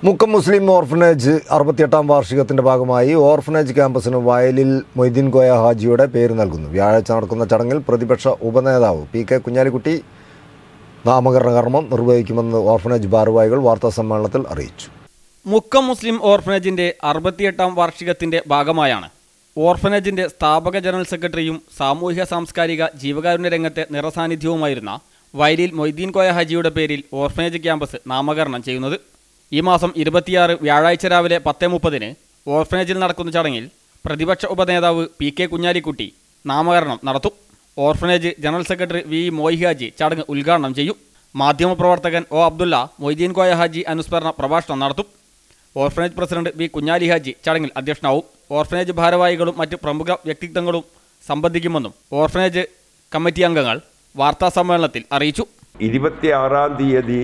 Mukkam Muslim orphanage അറുപത്തിയെട്ടാം വാർഷികത്തിന്റെ ഭാഗമായി orphanage ക്യാമ്പസിന് വയലിൽ മൊയ്തീൻ കോയ ഹാജിയുടെ പേര് നൽകുന്നു വ്യാഴാഴ്ച നടക്കുന്ന ചടങ്ങിൽ പ്രതിപക്ഷ ഉപനേതാവ് പി കെ കുഞ്ഞാലിക്കുട്ടി നാമകരണ കർമ്മം നിർവഹിക്കുമെന്ന് ഓർഫനേജ് ഭാരവാഹികൾ വാർത്താസമ്മേളനത്തിൽ അറിയിച്ചു മുക്കം മുസ്ലിം ഓർഫനേജിന്റെ അറുപത്തിയെട്ടാം വാർഷികത്തിന്റെ ഭാഗമായാണ് ഓർഫനേജിന്റെ സ്ഥാപക ജനറൽ സെക്രട്ടറിയും സാമൂഹിക സാംസ്കാരിക ജീവകാരുണ്യ രംഗത്തെ നിറസാന്നിധ്യവുമായിരുന്ന വയലിൽ മൊയ്തീൻ കോയ ഹാജിയുടെ പേരിൽ ഓർഫനേജ് ക്യാമ്പസ് നാമകരണം ചെയ്യുന്നത് ഈ മാസം ഇരുപത്തിയാറ് വ്യാഴാഴ്ച രാവിലെ പത്ത് മുപ്പതിന് ഓർഫനേജിൽ നടക്കുന്ന ചടങ്ങിൽ പ്രതിപക്ഷ ഉപനേതാവ് പി കെ കുഞ്ഞാലിക്കുട്ടി നാമകരണം നടത്തും orphanage general secretary V Moyi Haji ചടങ്ങ് ഉദ്ഘാടനം ചെയ്യും മാധ്യമപ്രവർത്തകൻ ഒ അബ്ദുള്ള മൊയ്തീൻ കോയ ഹാജി അനുസ്മരണ പ്രഭാഷണം നടത്തും orphanage president V Kunhali Haji ചടങ്ങിൽ അധ്യക്ഷനാവും ഓർഫനേജ് ഭാരവാഹികളും മറ്റ് പ്രമുഖ വ്യക്തിത്വങ്ങളും സംബന്ധിക്കുമെന്നും ഓർഫനേജ് കമ്മിറ്റി അംഗങ്ങൾ വാർത്താ സമ്മേളനത്തിൽ അറിയിച്ചു ഇരുപത്തിയാറാം തീയതി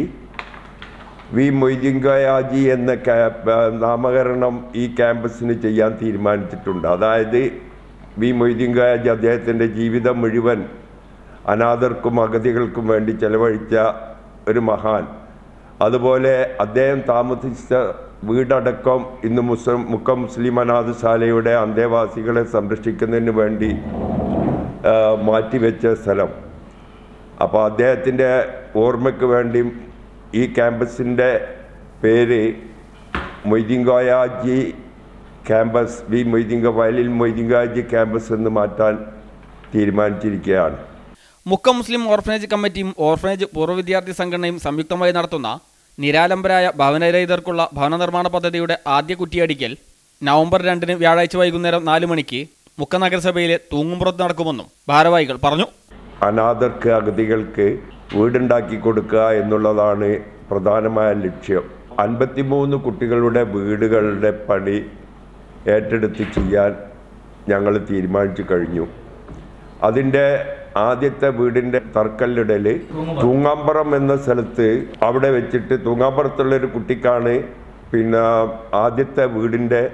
വി മൊയ്തീൻകയാജി എന്ന ക്യാ- ആ, നാമകരണം ഈ ക്യാമ്പസിന് ചെയ്യാൻ തീരുമാനിച്ചിട്ടുണ്ട് അതായത് വി മൊയ്തീൻകയാജി അദ്ദേഹത്തിൻ്റെ ജീവിതം മുഴുവൻ അനാഥർക്കും അഗതികൾക്കും വേണ്ടി ചെലവഴിച്ച ഒരു മഹാൻ അതുപോലെ അദ്ദേഹം താമസിച്ച വീടടക്കം ഇന്ന് മുസ്ലിം മുക്കം മുസ്ലിം അനാഥശാലയുടെ അന്തേവാസികളെ സംരക്ഷിക്കുന്നതിന് വേണ്ടി ആ, മാറ്റിവെച്ച സ്ഥലം അപ്പോൾ അദ്ദേഹത്തിൻ്റെ ഓർമ്മയ്ക്ക് വേണ്ടി ഈ ക്യാമ്പസിൻ്റെ പേര് മൊയ്തിങ്കോയാജി ക്യാമ്പസ് വി മൊയ്തിങ്ക വയലിൽ മൊയ്തിങ്കാജി ക്യാമ്പസ് എന്ന് മാറ്റാൻ തീരുമാനിച്ചിരിക്കുകയാണ് മുക്കം മുസ്ലിം ഓർഫനേജ് കമ്മിറ്റിയും ഓർഫനേജ് പൂർവ്വ വിദ്യാർത്ഥി സംഘടനയും സംയുക്തമായി നടത്തുന്ന നിരാലംബരായ ഭവനരഹിതർക്കുള്ള ഭവന നിർമ്മാണ പദ്ധതിയുടെ ആദ്യ കുറ്റിയടിക്കൽ നവംബർ രണ്ടിന് വ്യാഴാഴ്ച വൈകുന്നേരം നാല് മണിക്ക് മുക്കം നഗരസഭയിലെ തൂങ്ങുംപുറത്ത് നടക്കുമെന്നും ഭാരവാഹികൾ പറഞ്ഞു അനാഥർക്ക് അഗതികൾക്ക് വീടുണ്ടാക്കി കൊടുക്കുക എന്നുള്ളതാണ് പ്രധാനമായ ലക്ഷ്യം അൻപത്തിമൂന്ന് കുട്ടികളുടെ വീടുകളുടെ പണി ഏറ്റെടുത്ത് ചെയ്യാൻ ഞങ്ങൾ തീരുമാനിച്ചു കഴിഞ്ഞു അതിൻ്റെ ആദ്യത്തെ വീടിൻ്റെ തറക്കല്ലിടൽ തൂങ്ങാമ്പറം എന്ന സ്ഥലത്ത് അവിടെ വെച്ചിട്ട് തൂങ്ങാമ്പറത്തുള്ള ഒരു കുട്ടിക്കാണ് പിന്നെ ആദ്യത്തെ വീടിൻ്റെ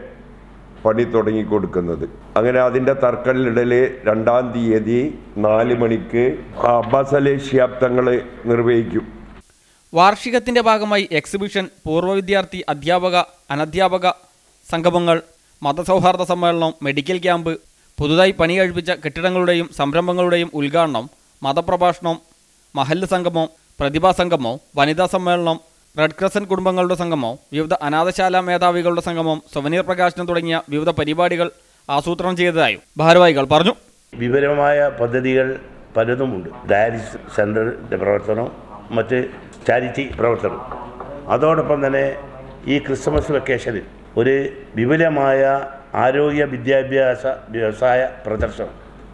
പണി തുടങ്ങി കൊടുക്കുന്നത് അങ്ങനെ അതിൻ്റെ തർക്കല്ലിടൽ രണ്ടാം തീയതി നാല് മണിക്ക് അബ്ബാസ് അലി ഷിയാബ് തങ്ങൾ നിർവഹിക്കും വാർഷികത്തിന്റെ ഭാഗമായി എക്സിബിഷൻ പൂർവ്വ വിദ്യാർത്ഥി അധ്യാപക അനധ്യാപക സംഗമങ്ങൾ മതസൗഹാർദ്ദ സമ്മേളനം മെഡിക്കൽ ക്യാമ്പ് പുതുതായി പണി കഴിപ്പിച്ച കെട്ടിടങ്ങളുടെയും സംരംഭങ്ങളുടെയും ഉദ്ഘാടനം മതപ്രഭാഷണം മഹല്ല് സംഗമം പ്രതിഭാ സംഗമം വനിതാ സമ്മേളനം റെഡ് ക്രസന്റ് കുടുംബങ്ങളുടെ സംഗമം വിവിധ അനാഥശാല മേധാവികളുടെ സംഗമം സുവനീർ പ്രകാശനം തുടങ്ങിയ വിവിധ പരിപാടികൾ ആസൂത്രണം ചെയ്തതായും ഭാരവാഹികൾ പറഞ്ഞു വിവരമായ പദ്ധതികൾ പലതുമുണ്ട് ഡയാലിസിസ് സെൻ്ററിൻ്റെ പ്രവർത്തനം മറ്റ് ചാരിറ്റി പ്രവർത്തനം അതോടൊപ്പം തന്നെ ഈ ക്രിസ്മസ് വെക്കേഷനിൽ ഒരു വിപുലമായ ആരോഗ്യ വിദ്യാഭ്യാസ വ്യവസായ പ്രദർശനം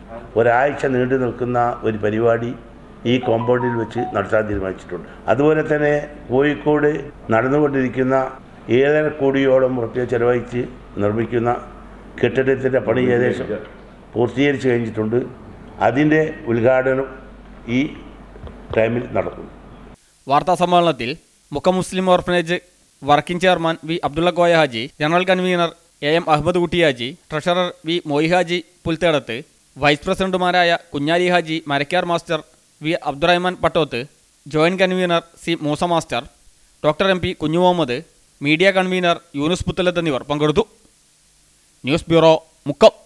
ഒരാഴ്ച നീണ്ടു നിൽക്കുന്ന ഒരു പരിപാടി ഈ കോമ്പൗണ്ടിൽ വെച്ച് നടത്താൻ തീരുമാനിച്ചിട്ടുണ്ട് അതുപോലെ തന്നെ കോഴിക്കോട് നടന്നുകൊണ്ടിരിക്കുന്ന ഏഴര കോടിയോളം റുപ്യ ചെലവഴിച്ച് നിർമ്മിക്കുന്ന കെട്ടിടത്തിൻ്റെ പണി ഏകദേശം പൂർത്തീകരിച്ച് കഴിഞ്ഞിട്ടുണ്ട് അതിൻ്റെ ഉദ്ഘാടനം ഈ ടൈമിൽ നടക്കും വാർത്താ സമ്മേളനത്തിൽ Mukkam Muslim orphanage working chairman V Abdulla Koya Haji general convener A M Ahammed Kutty Haji treasurer V Moi Haji Pulthedath vice പ്രസിഡന്റുമാരായ Kunhali Haji Marakkar master V Abdurahman Pattoth joint convener C Moosa master doctor M P Kunhu Muhammad media convener Yunus Puthalath എന്നിവർ പങ്കെടുത്തു ന്യൂസ് ബ്യൂറോ മുക്കം